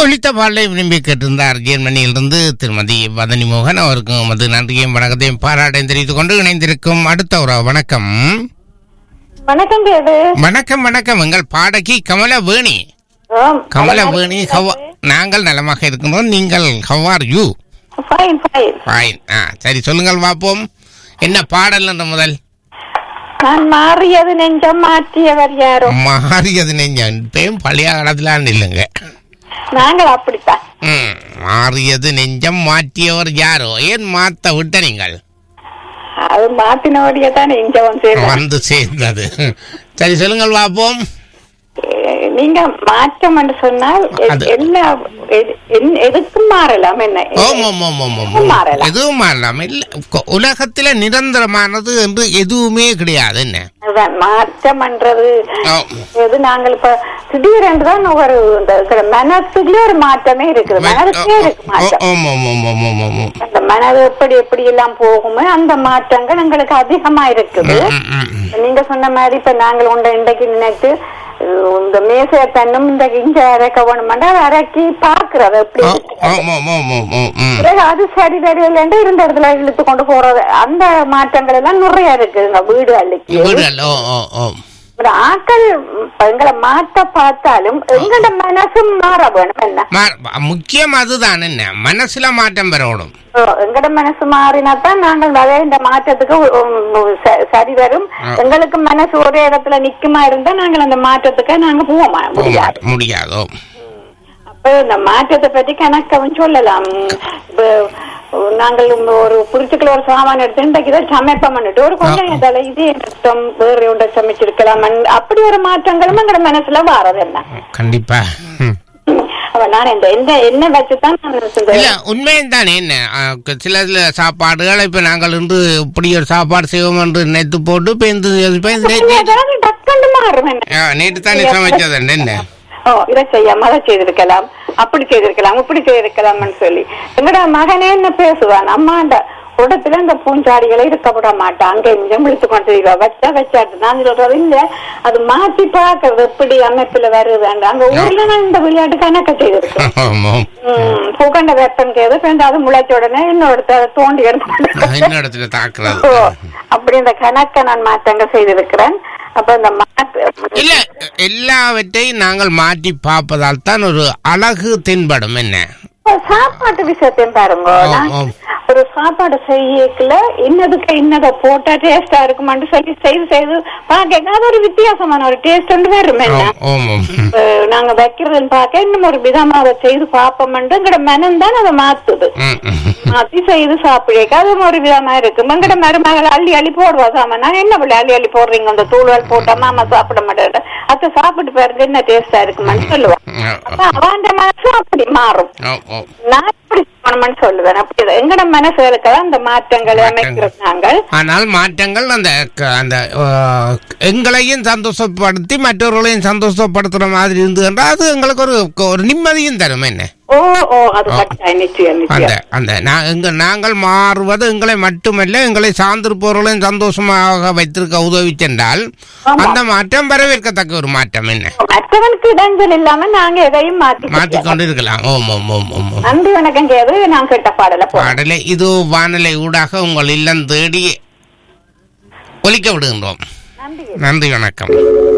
ஒழித்த பாடலை விரும்பி கேட்டிருந்தார் ஜெர்மனியிலிருந்து திருமதி வதனி மோகன் அவருக்கும் மது நன்றியையும் வணக்கத்தையும் பாராட்டையும் தெரிவித்துக் கொண்டு இணைந்திருக்கும் அடுத்த ஒரு வணக்கம் வணக்கம் கேடு வணக்கம் வணக்கம் எங்கள் பாடகி கமலவேணி கமலவேணி ஹவ் நாங்கள் நலமாக இருக்கின்றோம் நீங்கள் how are you fine fine fine ஆ சரி சொல்லுங்கள் பார்ப்போம் என்ன பாடல் என்ற முதல் நான் மாறியது நெஞ்சம் மாற்றியவர் யாரோ மாறியது நெஞ்சம் இப்பயும் பழைய காலத்திலான் இல்லைங்க நாங்கள் அப்படித்தான் ம், மாறியது நெஞ்சம் மாற்றியவர் யாரோ ஏன் மாத்த விட்ட நீங்கள் அது மாத்தினபடியே தான் நெஞ்சம் சேர்ந்தோம் வந்து சேர்ந்தது சரி சொல்லுங்கள் பார்ப்போம் நீங்க மாற்றம் என்று சொன்னால் எ- அது- எல்லா எது- என்- எதுக்கும் மாறலாம் என்ன ஓம் ஓம் ஓம் ஓம் ஓம் எதுவும் மாறலாம் எதுவும் மாறலாம் இல்ல கொ- உலகத்துல நிரந்தரமானது என்று எதுவுமே கிடையாது என்ன அதுதான் மாற்றம் என்றது ஓ, எது நாங்கள் இப்ப திடீரென்று தான் ஒரு இந்த இருக்கிற மனசுலயே ஒரு மாற்றமே இருக்குது மனதுக்கே இருக்கு ஓ, மாற்றம் ஓம் ஓம் ஓம் ஓம் ஓம் ஓம் ஓம். அந்த மனது எப்படி எப்படி எல்லாம் போகுமோ அந்த மாற்றங்கள் எங்களுக்கு அதிகமா இருக்குது ம், ம், ம். நீங்க சொன்ன மாதிரி இப்ப நாங்கள் உண்ட இன்றைக்கு நினைச்சு அஹ், இந்த மேசைய தன்னும் இந்த இங்க அரைக்க வேணுமெண்டா அதை அரைக்கி பாக்குறது எப்படி ஓ, இருக்கு. ஓம் ஓம் ஓம் ஓம் ஓம் ம். பிறகு அது சரி சரியில்லைன்ட்டு இருந்த இடத்துல இழுத்து கொண்டு போறது அந்த மாற்றங்கள் எல்லாம் நிறைய இருக்குங்க வீடு அள்ளிக்கு வீடுகள், ஓ ஓ ஓ ஒரு ஆக்கள் இப்ப எங்களை மாத்த பார்த்தாலும் எங்களோட மனசும் மாற வேணும் என்ன மா- முக்கியம் அதுதான் என்ன மனசுல மாற்றம் பெறணும் ஓ, எங்கட மனசு மாறினாதான் நாங்கள் அதே இந்த மாற்றத்துக்கு உம், உம், ச- சரி வரும் ஆ. எங்களுக்கு மனசு ஒரே இடத்துல நிக்குமா இருந்தா நாங்கள் அந்த மாற்றத்துக்கு நாங்க போவோமா போக முடியாது மாட்டோம் முடியாதோ அப்ப இந்த மாற்றத்தை பத்தி கணக்கவும் சொல்லலாம் இப்ப நாங்கள் இந்த ஒரு புரிச்சுக்கள் ஒரு சாமான் எடுத்து இன்றைக்கு இதை சமைப்பம் பண்ணிட்டு ஒரு கொஞ்சம் இதால இதே நஷ்டம் வேற ஒன்றை சமைச்சிருக்கலாம் அப்படி ஒரு மாற்றங்களும் எங்கட மனசுல வாரது என்ன கண்டிப்பா ம். அப்ப நான் இந்த எந்த என்ன வச்சுதான் நான் இந்த- இல்ல உண்மையும் தானே என்ன ஆ, க- சில சில சாப்பாடுகள் இப்ப நாங்கள் இன்று இப்படி ஒரு சாப்பாடு செய்வோம் என்று நேற்று போட்டு இப்ப இந்த இப்ப இந்த நே- நே- அதாவது டக்குன்னு மாறும் என்ன ஆ, நேற்று தானே சமைச்சது என்ன ஓ இதை செய்யாம அதை செய்திருக்கலாம் அப்படி செய்திருக்கலாம் இப்படி செய்திருக்கலாம்னு சொல்லி எங்கட மகனே என்ன பேசுவான் அம்மாண்ட உடத்துல இந்த பூஞ்சாடிகளை இருக்க விட மாட்டான் அங்கே இங்கே விழுத்து கொண்டு இருக்கா. வச்சா வச்சாட்டு நான் சொல்றது இல்ல அது மாத்தி பாக்குறது எப்படி அமைப்புல வருது அங்க ஊர்ல நான் இந்த விளையாட்டு கணக்க செய்திருக்கேன் ஆமாம் உம் பூக்கண்ட வெப்பம் கேது அது முளைச்ச உடனே இன்னொருத்த தோண்டி எடுத்து இன்னும் இடத்துல தாக்குறது ஓ, அப்படி இந்த கணக்கை நான் மாற்றங்க செய்திருக்கிறேன் அப்ப இந்த மாற்ற இல்ல எல்லாவற்றையும் நாங்கள் மாற்றி பார்ப்பதால் தான் ஒரு அழகு தென்படும் என்ன இப்ப சாப்பாட்டு விஷயத்தையும் பாருங்க ஆ, நான் ஆ. ஒரு சாப்பாடு செய்யக்கல இன்னதுக்கு இன்னத போட்டா டேஸ்டா இருக்குமான்னு சொல்லி செய்து செய்து பாக்க அது ஒரு வித்தியாசமான ஒரு டேஸ்ட் ஒன்று வரும் என்ன ஆம், ஆமாம் இப்ப நாங்க வைக்கிறதுன்னு பார்க்க இன்னும் ஒரு விதமா அதை செய்து பார்ப்போம்ட்டு எங்கட மனம் தான் அதை மாத்துது ம், ம். மாத்தி செய்து சாப்பிடுறேன் அதுவும் ஒரு விதமா இருக்கு எங்கட மருமகள் அள்ளி அள்ளி போடுவா சாமா நான் என்ன பிள்ளை அள்ளி அள்ளி போடுறீங்க அந்த தூள்வால் போட்டா மாமா சாப்பிட மாட்டேன் அத்தை சாப்பிட்டு பாருங்க என்ன டேஸ்டா இருக்குமான்னு சொல்லுவான் அப்ப அவன் மனசு அப்படி மாறும் ஓ, ஓ. நான் எப்படி பண்ணணும்னு சொல்லுவேன் அப்படி இல்லை. எங்கட மனசுகளுக்கு அந்த மாற்றங்களை அமைக்கிறது நாங்கள் ஆனால் மாற்றங்கள் அந்த க- அந்த ஆ, எங்களையும் சந்தோஷப்படுத்தி மற்றவர்களையும் சந்தோஷப்படுத்துற மாதிரி இருந்தது என்றால் அது எங்களுக்கு ஒரு ஒரு நிம்மதியும் தரும் என்ன ஓ ஓ அது கட்டாயம் நிச்சயம் அந்த நிச்சயம் அந்த நான் எங்க நாங்கள் மாறுவது எங்களை மட்டுமல்ல எங்களை சார்ந்திருப்பவர்களையும் சந்தோஷமாக வைத்திருக்க உதவி சென்றால் ஆமா. அந்த மாற்றம் வரவேற்கத்தக்க ஒரு மாற்றம் என்ன மற்றவனுக்கு இடைஞ்சல் இல்லாம நாங்க எதையும் மாத்தி மாற்றிக்கொண்டு இருக்கலாம் ஓம் ஓம் ஓம் ஓம் ஓம் நன்றி வணக்கம் கேது நான் கேட்ட பாடல போ பாடலை இது வானலை ஊடாக உங்கள் இல்லம் தேடி ஒலிக்க விடுகின்றோம் நன்றி நன்றி வணக்கம்